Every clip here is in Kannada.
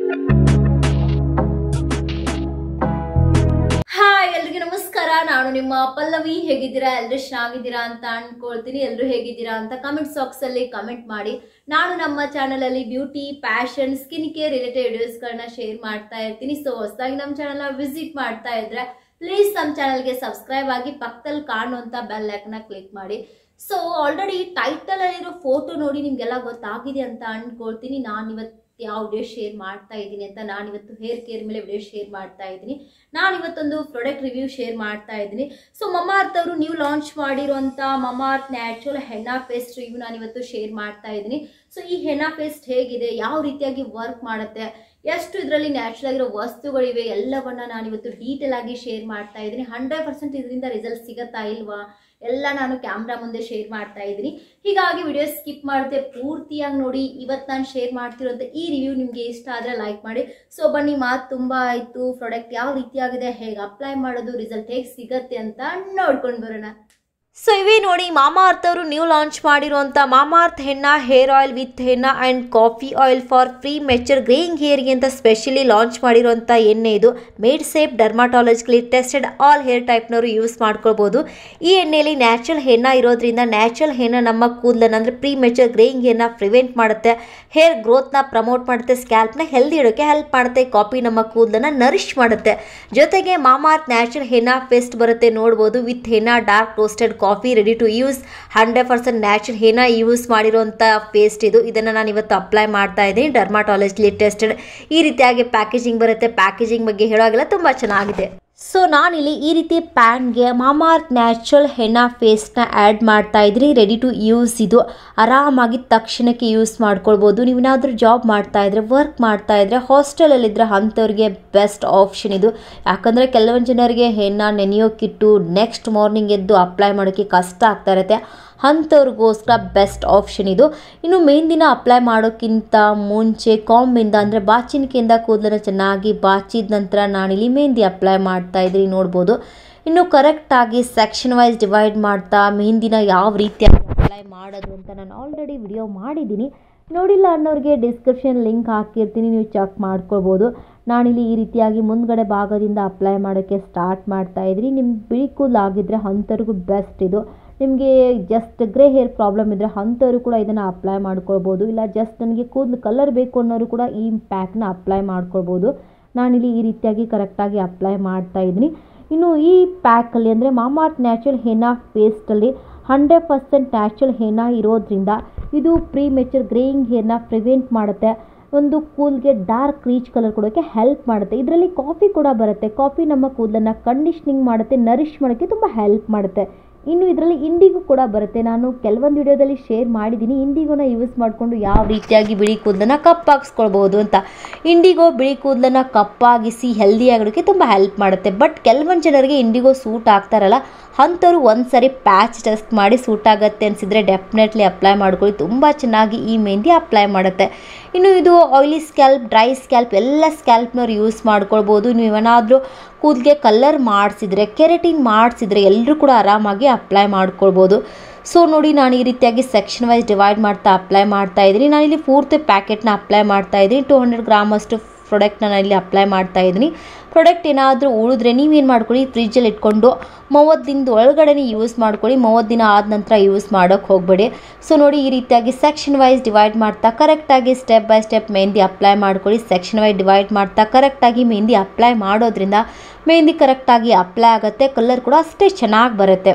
ಹಾಯ್ ಎಲ್ರಿಗೂ ನಮಸ್ಕಾರ ನಾನು ನಿಮ್ಮ ಪಲ್ಲವಿ ಹೇಗಿದ್ದೀರಾ ಎಲ್ರು ಚೆನ್ನಾಗಿದ್ದೀರಾ ಅಂತ ಅನ್ಕೊಳ್ತೀನಿ ಎಲ್ರು ಹೇಗಿದ್ದೀರಾ ಅಂತ ಕಮೆಂಟ್ ಬಾಕ್ಸ್ ಅಲ್ಲಿ ಕಮೆಂಟ್ ಮಾಡಿ ನಾನು ನಮ್ಮ ಚಾನಲ್ ಅಲ್ಲಿ beauty passion skin care related videos ಗಳನ್ನ ಶೇರ್ ಮಾಡ್ತಾ ಇರ್ತೀನಿ ಸೊ ಹೊಸದಾಗಿ ನಮ್ಮ ಚಾನಲ್ ನ ವಿಸಿಟ್ ಮಾಡ್ತಾ ಇದ್ರೆ ಪ್ಲೀಸ್ ನಮ್ಮ ಚಾನಲ್ಗೆ ಸಬ್ಸ್ಕ್ರೈಬ್ ಆಗಿ ಪಕ್ಕದಲ್ಲಿ ಕಾಣುವಂತ ಬೆಲ್ ಐಕನ್ನ ಕ್ಲಿಕ್ ಮಾಡಿ ಸೊ ಆಲ್ರೆಡಿ ಟೈಟಲ್ ಅಲ್ಲಿರೋ ಫೋಟೋ ನೋಡಿ ನಿಮ್ಗೆಲ್ಲ ಗೊತ್ತಾಗಿದೆ ಅಂತ ಅನ್ಕೊಳ್ತೀನಿ ನಾನು ಇವತ್ತು ಯಾವ ವಿಡಿಯೋ ಶೇರ್ ಮಾಡ್ತಾ ಇದ್ದೀನಿ ಅಂತ ನಾನು ಇವತ್ತು ಹೇರ್ ಕೇರ್ ಮೇಲೆ ವಿಡಿಯೋ ಶೇರ್ ಮಾಡ್ತಾ ಇದ್ದೀನಿ ನಾನು ಇವತ್ತೊಂದು ಪ್ರಾಡಕ್ಟ್ ರಿವ್ಯೂ ಶೇರ್ ಮಾಡ್ತಾ ಇದ್ದೀನಿ ಸೊ ಮಮಾರ್ತ್ ಅವರು ನೀವು ಲಾಂಚ್ ಮಾಡಿರುವಂಥ Mamaearth natural henna paste review ನಾನು ಇವತ್ತು ಶೇರ್ ಮಾಡ್ತಾ ಇದ್ದೀನಿ ಸೊ ಈ ಹೆನ್ನಾ ಪೇಸ್ಟ್ ಹೇಗಿದೆ ಯಾವ ರೀತಿಯಾಗಿ ವರ್ಕ್ ಮಾಡುತ್ತೆ ಎಷ್ಟು ಇದರಲ್ಲಿ ನ್ಯಾಚುರಲ್ ಆಗಿರೋ ವಸ್ತುಗಳಿವೆ ಎಲ್ಲವನ್ನ ನಾನು ಇವತ್ತು ಡೀಟೇಲ್ ಆಗಿ ಶೇರ್ ಮಾಡ್ತಾ ಇದ್ದೀನಿ ಹಂಡ್ರೆಡ್ ಪರ್ಸೆಂಟ್ ಇದರಿಂದ ರಿಸಲ್ಟ್ ಸಿಗತ್ತಾ ಇಲ್ವಾ ಎಲ್ಲ ನಾನು ಕ್ಯಾಮ್ರಾ ಮುಂದೆ ಶೇರ್ ಮಾಡ್ತಾ ಇದ್ದೀನಿ ಹೀಗಾಗಿ ವಿಡಿಯೋ ಸ್ಕಿಪ್ ಮಾಡದೆ ಪೂರ್ತಿಯಾಗಿ ನೋಡಿ ಇವತ್ತು ನಾನು ಶೇರ್ ಮಾಡ್ತಿರೋಂಥ ಈ ರಿವ್ಯೂ ನಿಮಗೆ ಇಷ್ಟ ಆದರೆ ಲೈಕ್ ಮಾಡಿ ಸೊ ಬನ್ನಿ ಮಾತು ತುಂಬ ಆಯಿತು ಪ್ರಾಡಕ್ಟ್ ಯಾವ ರೀತಿಯಾಗಿದೆ ಹೇಗೆ ಅಪ್ಲೈ ಮಾಡೋದು ರಿಸಲ್ಟ್ ಹೇಗೆ ಸಿಗತ್ತೆ ಅಂತ ನೋಡ್ಕೊಂಡು ಬರೋಣ ಸೊ ಇವೇ ನೋಡಿ ಮಾಮಾ ಅರ್ತ್ ಅವರು ನ್ಯೂ ಲಾಂಚ್ ಮಾಡಿರುವಂಥ Mamaearth henna hair oil with henna and coffee oil for premature greying ಹೇರ್ಗೆ ಅಂತ ಸ್ಪೆಷಲಿ ಲಾಂಚ್ ಮಾಡಿರುವಂಥ ಎಣ್ಣೆ ಇದು made safe dermatologically tested all hair ಟೈಪ್ನವರು ಯೂಸ್ ಮಾಡ್ಕೊಳ್ಬೋದು ಈ ಎಣ್ಣೆಯಲ್ಲಿ ನ್ಯಾಚುರಲ್ ಹೆನ್ನ ಇರೋದ್ರಿಂದ ನ್ಯಾಚುರಲ್ ಹೆನ್ನ ನಮ್ಮ ಕೂದಲನ್ನ ಅಂದರೆ ಪ್ರೀ ಮೆಚರ್ ಗ್ರೇಯಿಂಗ್ ಹೇರ್ನ ಪ್ರಿವೆಂಟ್ ಮಾಡುತ್ತೆ ಹೇರ್ ಗ್ರೋತ್ನ ಪ್ರಮೋಟ್ ಮಾಡುತ್ತೆ ಸ್ಕ್ಯಾಲ್ಪ್ನ ಹೆಲ್ದಿ ಇಡೋಕ್ಕೆ ಹೆಲ್ಪ್ ಮಾಡುತ್ತೆ ಕಾಫಿ ನಮ್ಮ ಕೂದಲನ್ನ ನರಿಶ್ ಮಾಡುತ್ತೆ ಜೊತೆಗೆ ಮಾಮಾರ್ತ್ ನ್ಯಾಚುರಲ್ ಹೆನ್ನ ಪೇಸ್ಟ್ ಬರುತ್ತೆ ನೋಡ್ಬೋದು with henna dark roasted coffee ready to use hundred percent natural henna use ಮಾಡಿರೋಂಥ ಪೇಸ್ಟ್ ಇದು ಇದನ್ನು ನಾನು ಇವತ್ತು ಅಪ್ಲೈ ಮಾಡ್ತಾ ಇದ್ದೀನಿ ಡರ್ಮಾಟಾಲಜಿಲಿ ಟೆಸ್ಟೆಡ್ ಈ ರೀತಿಯಾಗಿ ಪ್ಯಾಕೇಜಿಂಗ್ ಬರುತ್ತೆ ಪ್ಯಾಕೇಜಿಂಗ್ ಬಗ್ಗೆ ಹೇಳೋಗಿಲ್ಲ ತುಂಬ ಚೆನ್ನಾಗಿದೆ ಸೊ ನಾನಿಲ್ಲಿ ಈ ರೀತಿ ಪ್ಯಾನ್ಗೆ ಮಾಮಾರ್ತ್ ನ್ಯಾಚುರಲ್ ಹೆನ್ನಾ ಫೇಸ್ನ ಆ್ಯಡ್ ಮಾಡ್ತಾ ಇದ್ದೀನಿ ರೆಡಿ ಟು ಯೂಸ್ ಇದು ಆರಾಮಾಗಿ ತಕ್ಷಣಕ್ಕೆ ಯೂಸ್ ಮಾಡ್ಕೊಳ್ಬೋದು ನೀವು ಏನಾದರೂ ಜಾಬ್ ಮಾಡ್ತಾ ಇದ್ರೆ ವರ್ಕ್ ಮಾಡ್ತಾ ಇದ್ರೆ ಹಾಸ್ಟೆಲಲ್ಲಿದ್ದರೆ ಅಂಥವ್ರಿಗೆ ಬೆಸ್ಟ್ ಆಪ್ಷನ್ ಇದು ಯಾಕಂದರೆ ಕೆಲವೊಂದು ಜನರಿಗೆ ಹೆನ್ನ ನೆನೆಯೋಕ್ಕಿಟ್ಟು ನೆಕ್ಸ್ಟ್ ಮಾರ್ನಿಂಗ್ ಎದ್ದು ಅಪ್ಲೈ ಮಾಡೋಕ್ಕೆ ಕಷ್ಟ ಆಗ್ತಾ ಇರುತ್ತೆ ಅಂಥವ್ರಿಗೋಸ್ಕರ ಬೆಸ್ಟ್ ಆಪ್ಷನ್ ಇದು ಇನ್ನು ಮೆಹಂದಿನ ಅಪ್ಲೈ ಮಾಡೋಕ್ಕಿಂತ ಮುಂಚೆ ಕಾಂಬಿಂದ ಅಂದರೆ ಬಾಚಿನಿಕೆಯಿಂದ ಕೂದಲನ್ನು ಚೆನ್ನಾಗಿ ಬಾಚಿದ ನಂತರ ನಾನಿಲ್ಲಿ ಮೆಹಂದಿ ಅಪ್ಲೈ ಮಾಡ್ತಾ ಇದ್ದೀನಿ ನೋಡ್ಬೋದು ಇನ್ನು ಕರೆಕ್ಟಾಗಿ ಸೆಕ್ಷನ್ ವೈಸ್ ಡಿವೈಡ್ ಮಾಡ್ತಾ ಮೆಹಂದಿನ ಯಾವ ರೀತಿಯಾಗಿ ಅಪ್ಲೈ ಮಾಡೋದು ಅಂತ ನಾನು ಆಲ್ರೆಡಿ ವಿಡಿಯೋ ಮಾಡಿದ್ದೀನಿ ನೋಡಿಲ್ಲ ಅನ್ನೋರಿಗೆ ಡಿಸ್ಕ್ರಿಪ್ಷನ್ ಲಿಂಕ್ ಹಾಕಿರ್ತೀನಿ ನೀವು ಚೆಕ್ ಮಾಡ್ಕೊಳ್ಬೋದು ನಾನಿಲ್ಲಿ ಈ ರೀತಿಯಾಗಿ ಮುಂದ್ಗಡೆ ಭಾಗದಿಂದ ಅಪ್ಲೈ ಮಾಡೋಕ್ಕೆ ಸ್ಟಾರ್ಟ್ ಮಾಡ್ತಾ ಇದ್ದೀನಿ ನಿಮ್ಮ ಬಿಳಿ ಕೂದಲಾಗಿದ್ದರೆ ಅಂಥವ್ರಿಗೂ ಬೆಸ್ಟ್ ಇದು ನಿಮಗೆ ಜಸ್ಟ್ ಗ್ರೇ ಹೇರ್ ಪ್ರಾಬ್ಲಮ್ ಇದ್ದರೆ ಅಂಥವ್ರು ಕೂಡ ಇದನ್ನು ಅಪ್ಲೈ ಮಾಡ್ಕೊಳ್ಬೋದು ಇಲ್ಲ ಜಸ್ಟ್ ನನಗೆ ಕೂದಲು ಕಲರ್ ಬೇಕು ಅನ್ನೋರು ಕೂಡ ಈ ಪ್ಯಾಕ್ನ ಅಪ್ಲೈ ಮಾಡ್ಕೊಳ್ಬೋದು ನಾನಿಲ್ಲಿ ಈ ರೀತಿಯಾಗಿ ಕರೆಕ್ಟಾಗಿ ಅಪ್ಲೈ ಮಾಡ್ತಾ ಇದ್ದೀನಿ ಇನ್ನು ಈ ಪ್ಯಾಕಲ್ಲಿ ಅಂದರೆ ಮಾಮಾರ್ಟ್ ನ್ಯಾಚುರಲ್ ಹೆನಾ ಪೇಸ್ಟಲ್ಲಿ ಹಂಡ್ರೆಡ್ ಪರ್ಸೆಂಟ್ ನ್ಯಾಚುರಲ್ ಹೆನಾ ಇರೋದ್ರಿಂದ ಇದು ಪ್ರೀ ಮೆಚೂರ್ ಗ್ರೇಯಿಂಗ್ ಹೇರ್ನ ಪ್ರಿವೆಂಟ್ ಮಾಡುತ್ತೆ ಒಂದು ಕೂಲ್ಗೆ ಡಾರ್ಕ್ ರೀಚ್ ಕಲರ್ ಕೊಡೋಕ್ಕೆ ಹೆಲ್ಪ್ ಮಾಡುತ್ತೆ ಇದರಲ್ಲಿ ಕಾಫಿ ಕೂಡ ಬರುತ್ತೆ ಕಾಫಿ ನಮ್ಮ ಕೂದಲನ್ನು ಕಂಡೀಷ್ನಿಂಗ್ ಮಾಡುತ್ತೆ ನರಿಶ್ ಮಾಡೋಕ್ಕೆ ತುಂಬ ಹೆಲ್ಪ್ ಮಾಡುತ್ತೆ ಇನ್ನು ಇದರಲ್ಲಿ ಇಂಡಿಗೋ ಕೂಡ ಬರುತ್ತೆ ನಾನು ಕೆಲವೊಂದು ವಿಡಿಯೋದಲ್ಲಿ ಶೇರ್ ಮಾಡಿದ್ದೀನಿ ಇಂಡಿಗೋನ ಯೂಸ್ ಮಾಡಿಕೊಂಡು ಯಾವ ರೀತಿಯಾಗಿ ಬಿಳಿ ಕೂದಲನ್ನ ಕಪ್ಪಾಗಿಸ್ಕೊಳ್ಬೋದು ಅಂತ ಇಂಡಿಗೋ ಬಿಳಿ ಕೂದಲನ್ನ ಕಪ್ಪಾಗಿಸಿ ಹೆಲ್ದಿ ಆಗೋದಕ್ಕೆ ತುಂಬ ಹೆಲ್ಪ್ ಮಾಡುತ್ತೆ ಬಟ್ ಕೆಲವೊಂದು ಜನರಿಗೆ ಇಂಡಿಗೋ ಸೂಟ್ ಆಗ್ತಾರಲ್ಲ ಅಂಥವ್ರು ಒಂದು ಸರಿ ಪ್ಯಾಚ್ ಟೆಸ್ಟ್ ಮಾಡಿ ಸೂಟ್ ಆಗುತ್ತೆ ಅನಿಸಿದರೆ ಡೆಫಿನೆಟ್ಲಿ ಅಪ್ಲೈ ಮಾಡ್ಕೊಳ್ಳಿ ತುಂಬ ಚೆನ್ನಾಗಿ ಈ ಮೆಹಂದಿ ಅಪ್ಲೈ ಮಾಡುತ್ತೆ ಇನ್ನು ಇದು ಆಯಿಲಿ ಸ್ಕ್ಯಾಲ್ಪ್ ಡ್ರೈ ಸ್ಕ್ಯಾಲ್ಪ್ ಎಲ್ಲ ಸ್ಕ್ಯಾಲ್ಪ್ನವ್ರು ಯೂಸ್ ಮಾಡ್ಕೊಳ್ಬೋದು ನೀವು ಏನಾದರೂ ಕೂದಲಿಗೆ ಕಲರ್ ಮಾಡಿಸಿದ್ರೆ ಕೆರೆಟಿನ್ ಮಾಡಿಸಿದ್ರೆ ಎಲ್ಲರೂ ಕೂಡ ಆರಾಮಾಗಿ ಅಪ್ಲೈ ಮಾಡ್ಕೊಳ್ಬೋದು ಸೊ ನೋಡಿ ನಾನು ಈ ರೀತಿಯಾಗಿ ಸೆಕ್ಷನ್ ವೈಸ್ ಡಿವೈಡ್ ಮಾಡ್ತಾ ಅಪ್ಲೈ ಮಾಡ್ತಾ ಇದ್ದೀನಿ ನಾನಿಲ್ಲಿ ಪೂರ್ತಿ ಪ್ಯಾಕೆಟ್ನ ಅಪ್ಲೈ ಮಾಡ್ತಾ ಇದ್ದೀನಿ ಟೂ ಹಂಡ್ರೆಡ್ ಗ್ರಾಮ್ ಅಷ್ಟು ಪ್ರಾಡಕ್ಟ್ನ ನಾನು ಇಲ್ಲಿ ಅಪ್ಲೈ ಮಾಡ್ತಾ ಇದ್ದೀನಿ ಪ್ರಾಡಕ್ಟ್ ಏನಾದರೂ ಉಳಿದ್ರೆ ನೀವೇನು ಮಾಡ್ಕೊಳ್ಳಿ ಫ್ರಿಜ್ಜಲ್ಲಿ ಇಟ್ಕೊಂಡು ಮೂವತ್ತು ದಿನದ ಒಳಗಡೆ ಯೂಸ್ ಮಾಡ್ಕೊಳ್ಳಿ ಮೂವತ್ತು ದಿನ ಆದ ನಂತರ ಯೂಸ್ ಮಾಡೋಕ್ಕೆ ಹೋಗಬೇಡಿ ಸೊ ನೋಡಿ ಈ ರೀತಿಯಾಗಿ ಸೆಕ್ಷನ್ ವೈಸ್ ಡಿವೈಡ್ ಮಾಡ್ತಾ ಕರೆಕ್ಟಾಗಿ step by step mehndi apply ಮಾಡ್ಕೊಳ್ಳಿ ಸೆಕ್ಷನ್ ವೈಸ್ ಡಿವೈಡ್ ಮಾಡ್ತಾ ಕರೆಕ್ಟಾಗಿ ಮೆಹಂದಿ ಅಪ್ಲೈ ಮಾಡೋದ್ರಿಂದ ಮೆಹಂದಿ ಕರೆಕ್ಟಾಗಿ ಅಪ್ಲೈ ಆಗುತ್ತೆ ಕಲರ್ ಕೂಡ ಅಷ್ಟೇ ಚೆನ್ನಾಗಿ ಬರುತ್ತೆ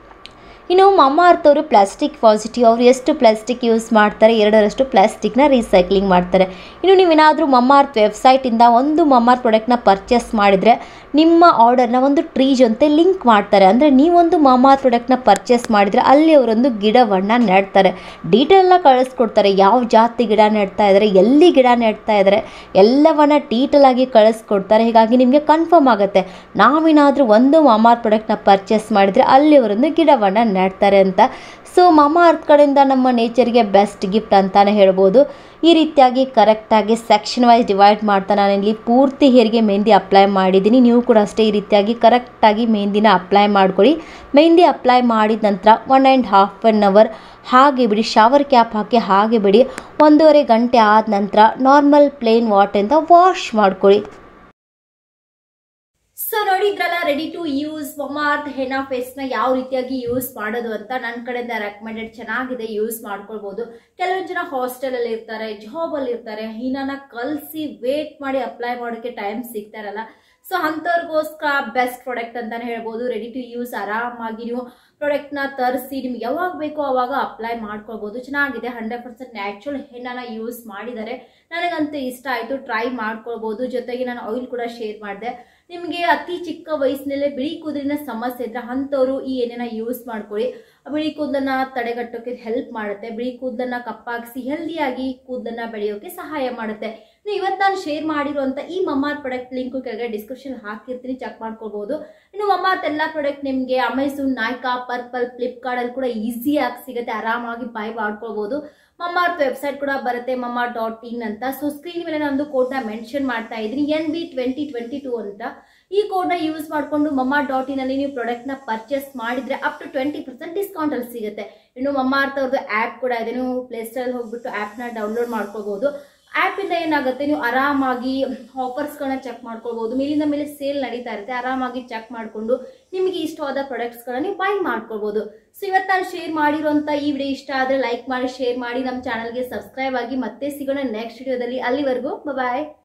ಇನ್ನು ಮಮ್ಮ ಅರ್ಥವರು ಪ್ಲಾಸ್ಟಿಕ್ ಪಾಸಿಟಿವ್ ಅವರು ಎಷ್ಟು ಪ್ಲಾಸ್ಟಿಕ್ ಯೂಸ್ ಮಾಡ್ತಾರೆ ಎರಡರಷ್ಟು ಪ್ಲಾಸ್ಟಿಕ್ನ ರೀಸೈಕ್ಲಿಂಗ್ ಮಾಡ್ತಾರೆ ಇನ್ನು ನೀವೇನಾದರೂ ಮಮ್ಮ ಅರ್ತ್ ವೆಬ್ಸೈಟಿಂದ ಒಂದು ಮಮ್ಮ ಅರ್ತ್ ಪ್ರಾಡಕ್ಟ್ನ ಪರ್ಚೇಸ್ ಮಾಡಿದರೆ ನಿಮ್ಮ ಆರ್ಡರ್ನ ಒಂದು ಟ್ರೀ ಜೊತೆ ಲಿಂಕ್ ಮಾಡ್ತಾರೆ ಅಂದರೆ ನೀವೊಂದು ಮಮ್ಮ ಅರ್ತ್ ಪ್ರಾಡಕ್ಟ್ನ ಪರ್ಚೇಸ್ ಮಾಡಿದರೆ ಅಲ್ಲಿ ಅವರೊಂದು ಗಿಡವನ್ನು ನೆಡ್ತಾರೆ ಡೀಟೇಲೆಲ್ಲ ಕಳಿಸ್ಕೊಡ್ತಾರೆ ಯಾವ ಜಾತಿ ಗಿಡ ನೆಡ್ತಾ ಇದ್ದಾರೆ ಎಲ್ಲಿ ಗಿಡ ನೆಡ್ತಾ ಇದ್ದಾರೆ ಎಲ್ಲವನ್ನ ಡೀಟೇಲ್ ಆಗಿ ಕಳಿಸ್ಕೊಡ್ತಾರೆ ಹೀಗಾಗಿ ನಿಮಗೆ ಕನ್ಫರ್ಮ್ ಆಗುತ್ತೆ ನಾವೇನಾದರೂ ಒಂದು ಮಮ್ಮ ಅರ್ತ್ ಪ್ರಾಡಕ್ಟ್ನ ಪರ್ಚೇಸ್ ಮಾಡಿದರೆ ಅಲ್ಲಿ ಅವರೊಂದು ಗಿಡವನ್ನು ನೆಡ್ತಾರೆ ಅಂತ ಸೊ ಮಾಮಾ ಅರ್ತ್ ಕಡೆಯಿಂದ ನಮ್ಮ ನೇಚರ್ಗೆ ಬೆಸ್ಟ್ ಗಿಫ್ಟ್ ಅಂತಾನೆ ಹೇಳ್ಬೋದು ಈ ರೀತಿಯಾಗಿ ಕರೆಕ್ಟಾಗಿ ಸೆಕ್ಷನ್ ವೈಸ್ ಡಿವೈಡ್ ಮಾಡ್ತಾ ನಾನಿಲ್ಲಿ ಪೂರ್ತಿ ಹೇರಿಗೆ ಮೆಹಂದಿ ಅಪ್ಲೈ ಮಾಡಿದ್ದೀನಿ ನೀವು ಕೂಡ ಅಷ್ಟೇ ಈ ರೀತಿಯಾಗಿ ಕರೆಕ್ಟಾಗಿ ಮೆಹಂದಿನ ಅಪ್ಲೈ ಮಾಡ್ಕೊಳ್ಳಿ ಮೆಹಂದಿ ಅಪ್ಲೈ ಮಾಡಿದ ನಂತರ one and half an hour ಹಾಗೆ ಬಿಡಿ ಶವರ್ ಕ್ಯಾಪ್ ಹಾಕಿ ಹಾಗೆ ಬಿಡಿ ಒಂದೂವರೆ ಗಂಟೆ ಆದ ನಂತರ ನಾರ್ಮಲ್ ಪ್ಲೇನ್ ವಾಟರಿಂದ ವಾಶ್ ಮಾಡ್ಕೊಳ್ಳಿ ಸೊ ನೋಡಿದ್ರಲ್ಲ ready to use Mamaearth henna face ನ ಯಾವ ರೀತಿಯಾಗಿ ಯೂಸ್ ಮಾಡೋದು ಅಂತ ನನ್ನ ಕಡೆಯಿಂದ ರೆಕಮೆಂಡೆಡ್ ಚೆನ್ನಾಗಿದೆ ಯೂಸ್ ಮಾಡ್ಕೊಳ್ಬಹುದು ಕೆಲವೊಂದು ಜನ ಹಾಸ್ಟೆಲ್ ಅಲ್ಲಿ ಇರ್ತಾರೆ ಜಾಬ್ ಅಲ್ಲಿ ಇರ್ತಾರೆ ಹೀನಾನ ಕಲ್ಸಿ ವೇಟ್ ಮಾಡಿ ಅಪ್ಲೈ ಮಾಡೋಕೆ ಟೈಮ್ ಸಿಗ್ತಾರಲ್ಲ ಸೊ ಅಂಥವ್ರಿಗೋಸ್ಕರ ಬೆಸ್ಟ್ ಪ್ರಾಡಕ್ಟ್ ಅಂತಾನೆ ಹೇಳ್ಬೋದು ರೆಡಿ ಟು ಯೂಸ್ ಆರಾಮಾಗಿ ನೀವು ಪ್ರಾಡಕ್ಟ್ನ ತರಿಸಿ ನಿಮ್ಗೆ ಯಾವಾಗ ಬೇಕೋ ಅವಾಗ ಅಪ್ಲೈ ಮಾಡ್ಕೊಳ್ಬೋದು ಚೆನ್ನಾಗಿದೆ ಹಂಡ್ರೆಡ್ ಪರ್ಸೆಂಟ್ ನ್ಯಾಚುರಲ್ ಹೆಣ್ಣನ ಯೂಸ್ ಮಾಡಿದ್ದಾರೆ ನನಗಂತೂ ಇಷ್ಟ ಆಯಿತು ಟ್ರೈ ಮಾಡ್ಕೊಳ್ಬೋದು ಜೊತೆಗೆ ನಾನು ಆಯಿಲ್ ಕೂಡ ಶೇರ್ ಮಾಡಿದೆ ನಿಮಗೆ ಅತಿ ಚಿಕ್ಕ ವಯಸ್ಸಿನಲ್ಲೇ ಬಿಳಿ ಕೂದಲಿನ ಸಮಸ್ಯೆ ಇದ್ರೆ ಅಂಥವ್ರು ಈ ಎಣ್ಣೆನ ಯೂಸ್ ಮಾಡ್ಕೊಳ್ಳಿ ಬಿಳಿ ಕೂದಲನ್ನ ತಡೆಗಟ್ಟೋಕೆ ಹೆಲ್ಪ್ ಮಾಡುತ್ತೆ ಬಿಳಿ ಕೂದಲನ್ನ ಕಪ್ಪಾಗಿಸಿ ಹೆಲ್ದಿಯಾಗಿ ಕೂದಲನ್ನ ಬೆಳೆಯೋಕೆ ಸಹಾಯ ಮಾಡುತ್ತೆ ಇನ್ನು ಇವತ್ತು ನಾನು ಶೇರ್ ಮಾಡಿರುವಂಥ ಈ ಮಮ್ಮಾರ್ ಪ್ರಾಡಕ್ಟ್ ಲಿಂಕು ಕೆಳಗಡೆ ಡಿಸ್ಕ್ರಿಪ್ಷನ್ ಹಾಕಿರ್ತೀನಿ ಚೆಕ್ ಮಾಡ್ಕೋಬಹುದು ಇನ್ನು ಮಮ್ಮಾರ್ತ್ ಎಲ್ಲ ಪ್ರಾಡಕ್ಟ್ ನಿಮಗೆ ಅಮೆಝಾನ್ ನಾಯ್ಕಾ ಪರ್ಪಲ್ ಫ್ಲಿಪ್ಕಾರ್ಟಲ್ಲಿ ಕೂಡ ಈಸಿಯಾಗಿ ಸಿಗುತ್ತೆ ಆರಾಮಾಗಿ ಬೈ ಮಾಡ್ಕೊಳ್ಬೋದು ಮಮ್ಮಾರ್ತ್ ವೆಬ್ಸೈಟ್ ಕೂಡ ಬರುತ್ತೆ ಮಮ್ಮಾರ್ ಡಾಟ್ ಇನ್ ಅಂತ ಸೊ ಸ್ಕ್ರೀನ್ ಮೇಲೆ ನಾನು ಕೋಡ್ನ ಮೆನ್ಷನ್ ಮಾಡ್ತಾ ಇದ್ದೀನಿ N B twenty twenty two ಅಂತ ಈ ಕೋಡ್ನ ಯೂಸ್ ಮಾಡಿಕೊಂಡು ಮಮ್ಮಾ ಡಾಟ್ ಇನ್ ಅಲ್ಲಿ ನೀವು ಪ್ರಾಡಕ್ಟ್ನ ಪರ್ಚೇಸ್ ಮಾಡಿದ್ರೆ up to twenty percent discount ಅಲ್ಲಿ ಸಿಗುತ್ತೆ ಇನ್ನು ಮಮ್ಮಾರ್ತ್ ಅವ್ರದ್ದು ಆ್ಯಪ್ ಕೂಡ ಇದೆ ನೀವು ಪ್ಲೇಸ್ಟೋರಲ್ಲಿ ಹೋಗ್ಬಿಟ್ಟು ಆ್ಯಪ್ನ ಡೌನ್ಲೋಡ್ ಮಾಡ್ಕೋಬಹುದು ಆ್ಯಪಿಂದ ಏನಾಗುತ್ತೆ ನೀವು ಆರಾಮಾಗಿ ಆಫರ್ಸ್ಗಳನ್ನ ಚೆಕ್ ಮಾಡ್ಕೊಳ್ಬೋದು ಮೇಲಿಂದ ಮೇಲೆ ಸೇಲ್ ನಡೀತಾ ಇರುತ್ತೆ ಆರಾಮಾಗಿ ಚೆಕ್ ಮಾಡಿಕೊಂಡು ನಿಮಗೆ ಇಷ್ಟವಾದ ಪ್ರಾಡಕ್ಟ್ಸ್ಗಳನ್ನ ನೀವು ಬೈ ಮಾಡ್ಕೊಳ್ಬೋದು ಸೊ ಇವತ್ತು ನಾನು ಶೇರ್ ಮಾಡಿರುವಂಥ ಈ ವಿಡಿಯೋ ಇಷ್ಟ ಆದರೆ ಲೈಕ್ ಮಾಡಿ ಶೇರ್ ಮಾಡಿ ನಮ್ಮ ಚಾನಲ್ಗೆ ಸಬ್ಸ್ಕ್ರೈಬ್ ಆಗಿ ಮತ್ತೆ ಸಿಗೋಣ ನೆಕ್ಸ್ಟ್ ವಿಡಿಯೋದಲ್ಲಿ ಅಲ್ಲಿವರೆಗೂ ಬಾಯ್